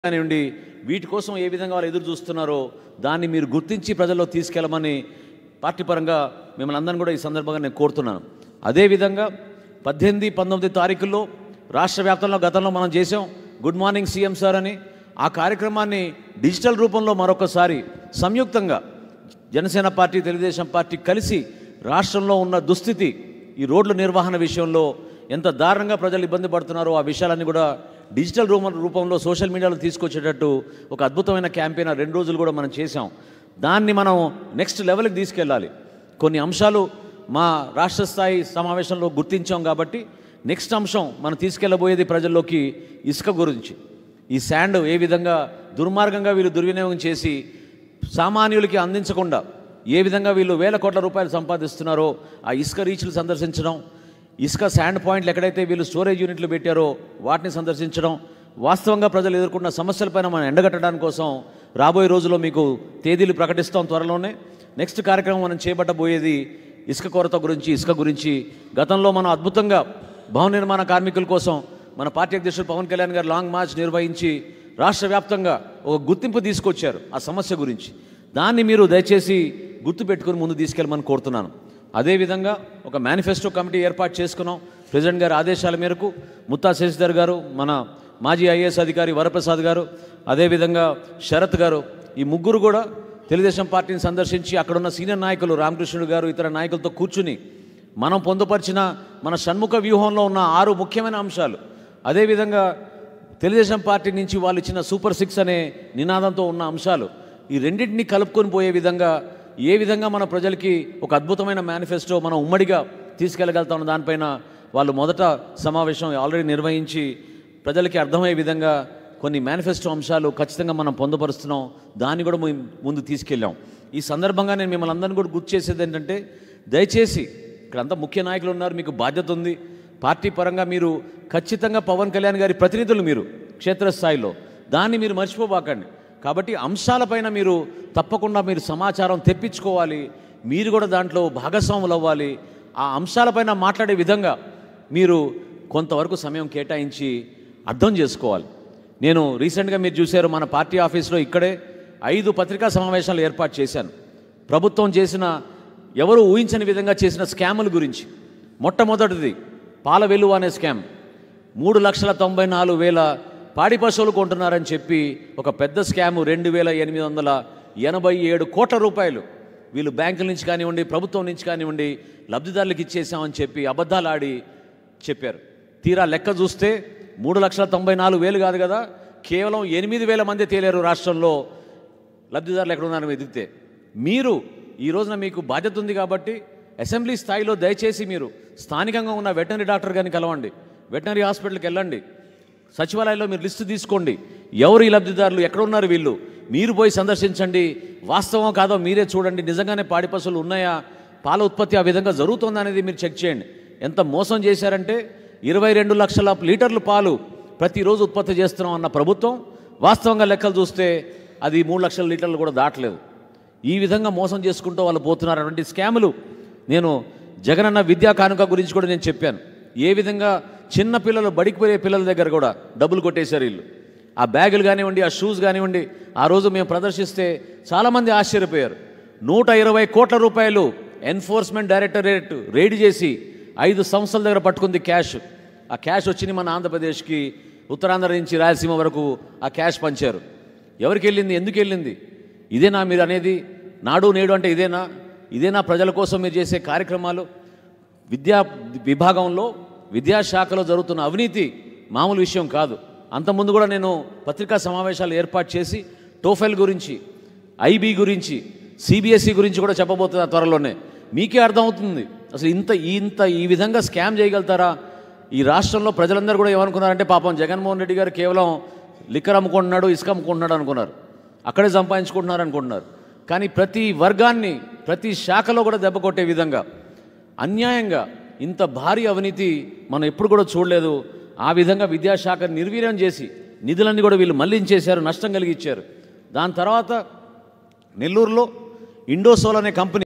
కానివ్వండి వీటి కోసం ఏ విధంగా వాళ్ళు ఎదురు చూస్తున్నారో దాన్ని మీరు గుర్తించి ప్రజల్లో తీసుకెళ్ళమని పార్టీ పరంగా మిమ్మల్ని అందరిని కూడా ఈ సందర్భంగా నేను కోరుతున్నాను అదేవిధంగా పద్దెనిమిది పంతొమ్మిది తారీఖుల్లో రాష్ట్ర వ్యాప్తంలో గతంలో మనం చేసాం గుడ్ మార్నింగ్ సీఎం సార్ అని ఆ కార్యక్రమాన్ని డిజిటల్ రూపంలో మరొకసారి సంయుక్తంగా జనసేన పార్టీ తెలుగుదేశం పార్టీ కలిసి రాష్ట్రంలో ఉన్న దుస్థితి ఈ రోడ్ల నిర్వహణ విషయంలో ఎంత దారుణంగా ప్రజలు ఇబ్బంది పడుతున్నారో ఆ విషయాలన్నీ కూడా డిజిటల్ రూప రూపంలో సోషల్ మీడియాలో తీసుకొచ్చేటట్టు ఒక అద్భుతమైన క్యాంపెయిన్ ఆ రెండు రోజులు కూడా మనం చేసాం దాన్ని మనం నెక్స్ట్ లెవెల్కి తీసుకెళ్ళాలి కొన్ని అంశాలు మా రాష్ట్ర స్థాయి సమావేశంలో గుర్తించాం కాబట్టి నెక్స్ట్ అంశం మనం తీసుకెళ్ళబోయేది ప్రజల్లోకి ఇసుక గురించి ఈ శాండ్ ఏ విధంగా దుర్మార్గంగా వీళ్ళు దుర్వినియోగం చేసి సామాన్యులకి అందించకుండా ఏ విధంగా వీళ్ళు వేల కోట్ల రూపాయలు సంపాదిస్తున్నారో ఆ ఇసుక రీచ్లు సందర్శించడం ఇసుక శాండ్ పాయింట్లు ఎక్కడైతే వీళ్ళు స్టోరేజ్ యూనిట్లు పెట్టారో వాటిని సందర్శించడం వాస్తవంగా ప్రజలు ఎదుర్కొన్న సమస్యలపైన మనం ఎండగట్టడానికి కోసం రాబోయే రోజుల్లో మీకు తేదీలు ప్రకటిస్తాం త్వరలోనే నెక్స్ట్ కార్యక్రమం మనం చేపట్టబోయేది ఇసుక కొరత గురించి ఇసుక గురించి గతంలో మనం అద్భుతంగా భవన నిర్మాణ కార్మికుల కోసం మన పార్టీ అధ్యక్షుడు పవన్ కళ్యాణ్ గారు లాంగ్ మార్చ్ నిర్వహించి రాష్ట్ర వ్యాప్తంగా ఒక గుర్తింపు తీసుకొచ్చారు ఆ సమస్య గురించి దాన్ని మీరు దయచేసి గుర్తుపెట్టుకుని ముందు తీసుకెళ్ళమని కోరుతున్నాను అదేవిధంగా ఒక మేనిఫెస్టో కమిటీ ఏర్పాటు చేసుకున్నాం ప్రెసిడెంట్ గారి ఆదేశాల మేరకు ముత్తా శశిధర్ గారు మన మాజీ ఐఏఎస్ అధికారి వరప్రసాద్ గారు అదేవిధంగా శరత్ గారు ఈ ముగ్గురు కూడా తెలుగుదేశం పార్టీని సందర్శించి అక్కడున్న సీనియర్ నాయకులు రామకృష్ణుడు గారు ఇతర నాయకులతో కూర్చుని మనం పొందుపరిచిన మన షణ్ముఖ వ్యూహంలో ఉన్న ఆరు ముఖ్యమైన అంశాలు అదేవిధంగా తెలుగుదేశం పార్టీ నుంచి వాళ్ళు ఇచ్చిన సూపర్ సిక్స్ అనే నినాదంతో ఉన్న అంశాలు ఈ రెండింటిని కలుపుకొని పోయే విధంగా ఏ విధంగా మన ప్రజలకి ఒక అద్భుతమైన మేనిఫెస్టో మనం ఉమ్మడిగా తీసుకెళ్ళగలుగుతాం దానిపైన వాళ్ళు మొదట సమావేశం ఆల్రెడీ నిర్వహించి ప్రజలకి అర్థమయ్యే విధంగా కొన్ని మేనిఫెస్టో అంశాలు ఖచ్చితంగా మనం పొందుపరుస్తున్నాం దాన్ని కూడా మేము ముందు తీసుకెళ్ళాం ఈ సందర్భంగా నేను మిమ్మల్ని అందరిని కూడా గుర్తు చేసేది ఏంటంటే దయచేసి ఇక్కడంతా ముఖ్య నాయకులు ఉన్నారు మీకు బాధ్యత ఉంది పార్టీ పరంగా మీరు ఖచ్చితంగా పవన్ కళ్యాణ్ గారి ప్రతినిధులు మీరు క్షేత్రస్థాయిలో దాన్ని మీరు మర్చిపోబాకండి కాబట్టి అంశాలపైన మీరు తప్పకుండా మీరు సమాచారం తెప్పించుకోవాలి మీరు కూడా దాంట్లో భాగస్వాములు అవ్వాలి ఆ అంశాలపైన మాట్లాడే విధంగా మీరు కొంతవరకు సమయం కేటాయించి అర్థం చేసుకోవాలి నేను రీసెంట్గా మీరు చూశారు మన పార్టీ ఆఫీస్లో ఇక్కడే ఐదు పత్రికా సమావేశాలు ఏర్పాటు చేశాను ప్రభుత్వం చేసిన ఎవరు ఊహించని విధంగా చేసిన స్కాముల గురించి మొట్టమొదటిది పాల వెలువ అనే స్కామ్ మూడు లక్షల తొంభై నాలుగు వేల పాడి పశువులు కొంటున్నారని చెప్పి ఒక పెద్ద స్కాము రెండు వేల ఎనిమిది వందల ఎనభై ఏడు కోట్ల రూపాయలు వీళ్ళు బ్యాంకుల నుంచి కానివ్వండి ప్రభుత్వం నుంచి కానివ్వండి లబ్ధిదారులకు ఇచ్చేసామని చెప్పి అబద్ధాలు ఆడి చెప్పారు తీరా లెక్క చూస్తే మూడు లక్షల తొంభై నాలుగు వేలు కాదు కదా కేవలం ఎనిమిది వేల మంది తేలారు రాష్ట్రంలో లబ్ధిదారులు ఎక్కడ ఉన్నారని వెతికితే మీరు ఈ రోజున మీకు బాధ్యత ఉంది కాబట్టి అసెంబ్లీ స్థాయిలో దయచేసి మీరు స్థానికంగా ఉన్న వెటనరీ డాక్టర్ గారిని కలవండి వెటనరీ హాస్పిటల్కి వెళ్ళండి సచివాలయంలో మీరు లిస్టు తీసుకోండి ఎవరు ఈ లబ్ధిదారులు ఎక్కడ ఉన్నారు వీళ్ళు మీరు పోయి సందర్శించండి వాస్తవం కాదో మీరే చూడండి నిజంగానే పాడి పశువులు ఉన్నాయా పాల ఉత్పత్తి ఆ విధంగా జరుగుతుందా అనేది మీరు చెక్ చేయండి ఎంత మోసం చేశారంటే ఇరవై రెండు లక్షల లీటర్లు పాలు ప్రతిరోజు ఉత్పత్తి చేస్తున్నాం అన్న ప్రభుత్వం వాస్తవంగా లెక్కలు చూస్తే అది మూడు లక్షల లీటర్లు కూడా దాటలేదు ఈ విధంగా మోసం చేసుకుంటూ వాళ్ళు పోతున్నారు అటువంటి స్కాములు నేను జగనన్న విద్యా కానుక గురించి కూడా నేను చెప్పాను ఏ విధంగా చిన్న పిల్లలు బడికి పోయే పిల్లల దగ్గర కూడా డబ్బులు కొట్టేశారు వీళ్ళు ఆ బ్యాగులు కానివ్వండి ఆ షూస్ కానివ్వండి ఆ రోజు మేము ప్రదర్శిస్తే చాలామంది ఆశ్చర్యపోయారు నూట ఇరవై కోట్ల రూపాయలు ఎన్ఫోర్స్మెంట్ డైరెక్టరేట్ రేడ్ చేసి ఐదు సంస్థల దగ్గర పట్టుకుంది క్యాష్ ఆ క్యాష్ వచ్చింది మన ఆంధ్రప్రదేశ్కి ఉత్తరాంధ్ర నుంచి రాయలసీమ వరకు ఆ క్యాష్ పంచారు ఎవరికి వెళ్ళింది ఎందుకు వెళ్ళింది ఇదేనా మీరు అనేది నాడు నేడు అంటే ఇదేనా ఇదేనా ప్రజల కోసం మీరు చేసే కార్యక్రమాలు విద్యా విభాగంలో విద్యాశాఖలో జరుగుతున్న అవినీతి మామూలు విషయం కాదు అంతకుముందు కూడా నేను పత్రికా సమావేశాలు ఏర్పాటు చేసి టోఫెల్ గురించి ఐబీ గురించి సిబిఎస్ఈ గురించి కూడా చెప్పబోతున్నా త్వరలోనే మీకే అర్థమవుతుంది అసలు ఇంత ఇంత ఈ విధంగా స్కామ్ చేయగలుగుతారా ఈ రాష్ట్రంలో ప్రజలందరూ కూడా ఏమనుకున్నారంటే పాపం జగన్మోహన్ రెడ్డి గారు కేవలం లిక్కర్ అమ్ముకుంటున్నాడు ఇసుక అమ్ముకుంటున్నాడు అనుకున్నారు అక్కడే సంపాదించుకుంటున్నారు అనుకుంటున్నారు కానీ ప్రతి వర్గాన్ని ప్రతి శాఖలో కూడా దెబ్బ కొట్టే విధంగా అన్యాయంగా ఇంత భారీ అవినీతి మనం ఎప్పుడు కూడా చూడలేదు ఆ విధంగా విద్యాశాఖ నిర్వీర్యం చేసి నిధులన్నీ కూడా వీళ్ళు మళ్లించేశారు నష్టం కలిగించారు దాని తర్వాత నెల్లూరులో ఇండోసోల్ అనే కంపెనీ